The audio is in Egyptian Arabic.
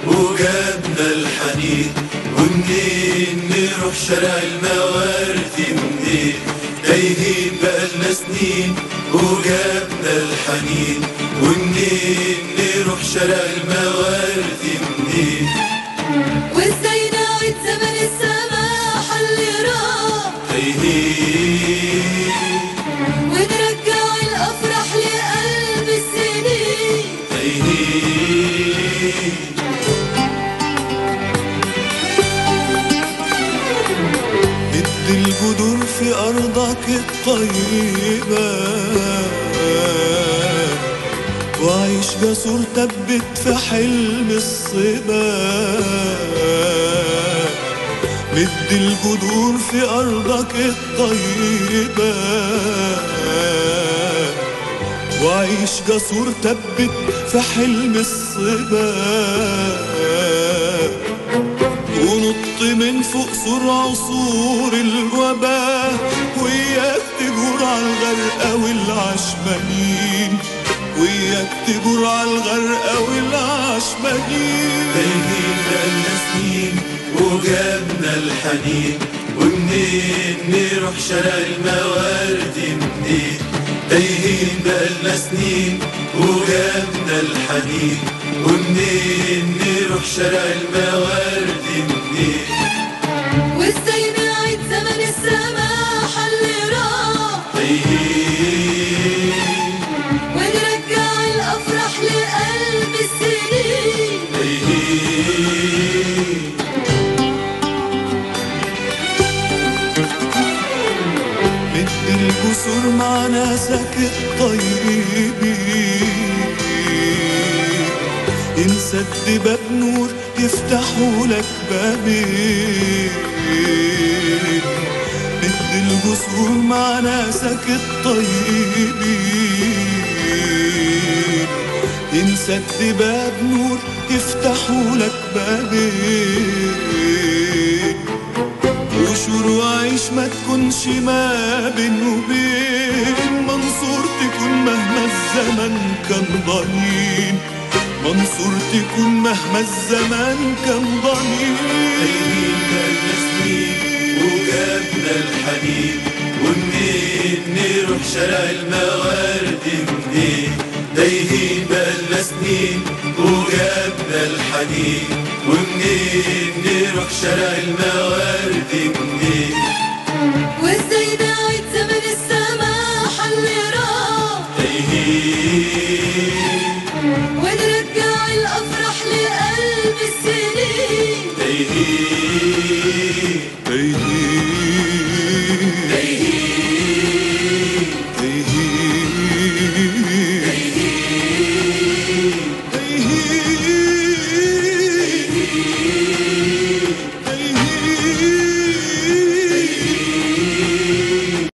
وجابنا الحنين ومنين نروح شارع المواردي ومنين تايهين بقالنا سنين وجابنا الحنين ومنين نروح شارع المواردي منين وازاي نعيد زمن السماح اللي راح تايهين ونرجع الافراح لقلب السنين تايهين مد الجذور في أرضك الطيبة وعيش جسور تبت في حلم الصبا مد الجذور في أرضك الطيبة وعيش جسور تبت في حلم الصبا ونط من فوق سور عصور الوباء وياك تجور على الغرقى والعشمانين وياك تجور على الغرقى والعشمانين تايهين بقالنا سنين وجابنا الحنين ومنين نروح شارع المواردي منين تايهين بقالنا سنين وجابنا الحنين ومنين نروح شارع المواردي منين وازاي نعيد زمن السماح اللي راح تايهين ونرجع الافراح لقلب السنين تايهين مد الجسور مع ناسك الطيبين انسد باب نور يفتحوا لك بابين مد الجسور مع ناسك الطيبين انسد باب نور يفتحوا لك بابين وشور وعيش ما تكونش ما بين وبين منصور تكون مهما الزمن كان ضنين منصور تكون مهما الزمن كان ضنين تايهين بقالنا سنين وجابنا الحنين ومنين نروح شارع المواردي منين تايهين بقالنا سنين وجابنا الحنين ومنين نروح شارع المواردي منين وازاي